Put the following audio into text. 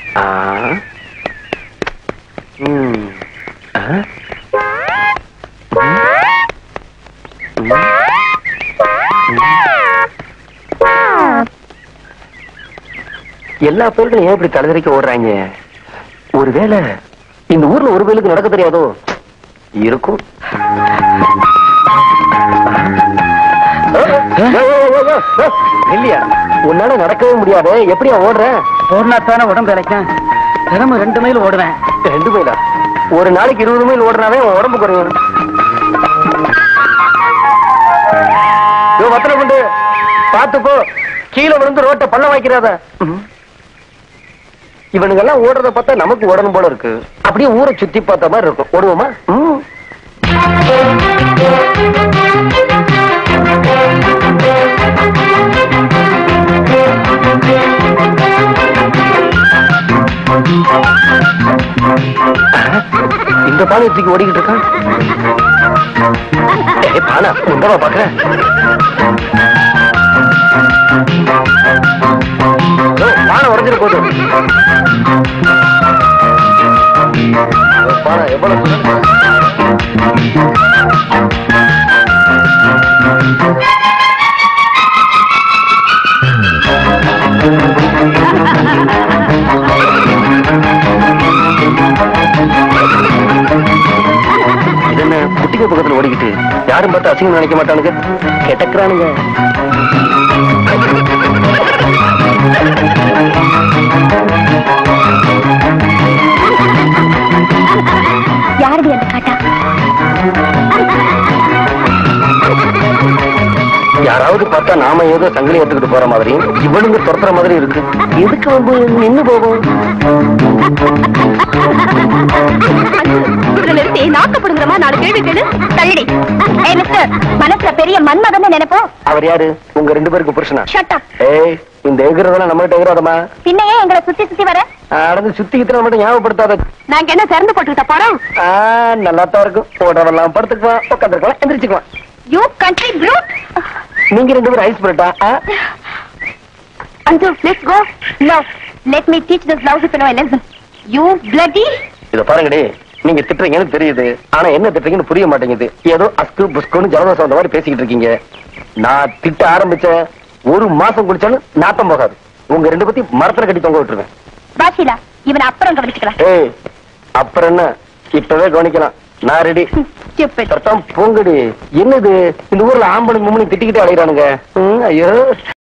ஆ. ம். ஆ. ம். ம். எல்லா பேருக்கும் ஏன் இப்படி தலைதறிக்க ஓடுறாங்க ஒருவேளை இந்த ஊர்ல ஒரு பேருக்கு நடக்க தெரியாதோ இருக்கும் இல்லையா உன்னால நடக்கவே முடியாது எப்படியா ஓடுற ஓடினா தானே உடம்பு இழைக்கும் தினமும் ரெண்டு மைல் ஓடுவேன் ரெண்டு மைலா ஒரு நாளைக்கு இருபது மைல் ஓடுனாவே உன் உடம்பு குறையும் வத்தனை கொண்டு பார்த்து போ கீழே விழுந்து ரோட்டை பள்ள வைக்கிறாத இவனுங்கெல்லாம் ஓடுறத பார்த்தா நமக்கு ஓடணும் போல இருக்கு அப்படியே ஊரை சுத்தி பார்த்த மாதிரி இருக்கும் ஓடுவோமா ம். இந்த பானை தூக்கி ஓடிக்கிட்டு இருக்கான் ஏய், பானா உண்டவா பாக்குறேன் பானை உடஞ்சிட போதும் பானை எவ்வளவு சுத்தம்? இது என்ன குட்டிங்க பக்கத்துல ஓடிக்கிட்டு யாரும் பார்த்து அசிங்கம் நினைக்க மாட்டானுங்க கெட்டக்குறானுங்க யாரடி அந்த காட்டா யாராவது பார்த்தா நாம ஏதோ சங்கிலி எடுத்துக்கிட்டு போற மாதிரி இவனுங்க துரத்துற மாதிரி இருக்கு எதுக்கு வந்து நின்னு போகும் இவரை நிறுத்தி நாக்கப்படுங்கிற மாதிரி நாலு கேள்வி கேளு தள்ளி ஏய் மிஸ்டர் மனசுல பெரிய மன்மதன் நினைப்போம் அவர் யாரு உங்க ரெண்டு பேருக்கு புருஷனா ஷட் அப் ஏய் இந்த எகிறதெல்லாம் நம்ம கிட்ட எகிறாதமா பின்னையே எங்களை சுத்தி சுத்தி வர நடந்து சுத்தி கிட்ட மட்டும் ஞாபகப்படுத்தாத நாங்க என்ன திறந்து போட்டுக்கிட்ட போறோம் ஆ, நல்லாத்தான் இருக்கும் ஓடவெல்லாம் படுத்துக்குவான் உட்காந்துருக்கலாம் எந்திரிச்சுக்குவான் யூ கண்ட்ரி ப்ரூட் நீங்க ரெண்டு பேரும் ஐஸ் பண்ணிட்டா அஞ்சு let's go no let me teach this love fellow a lesson you bloody இத பாருங்கடி நீங்க திட்டுறீங்கன்னு தெரியுது ஆனா என்ன திட்டுறீங்கன்னு புரிய மாட்டேங்குது ஏதோ அஸ்கு புஸ்குன்னு ஜலதோஷம் வந்த மாதிரி பேசிக்கிட்டு இருக்கீங்க நான் திட்ட ஆரம்பிச்சேன் ஒரு மாசம் குடிச்சாலும் நாத்தம் போகாது உங்க ரெண்டு பத்தி மரத்துல கட்டி தொங்க விட்டுருவேன் பாஷிலா இவனை அப்புறம் கவனிச்சுக்கலாம் ஏய் அப்புறம் என்ன இப்பவே கவனிக்கலாம் நான் ரெடி stupid சத்தம் பூங்கடி என்னது இந்த ஊர்ல ஆம்பளை மும்மணி திட்டிக்கிட்டே அலைகிறானுங்க ம், ஐயோ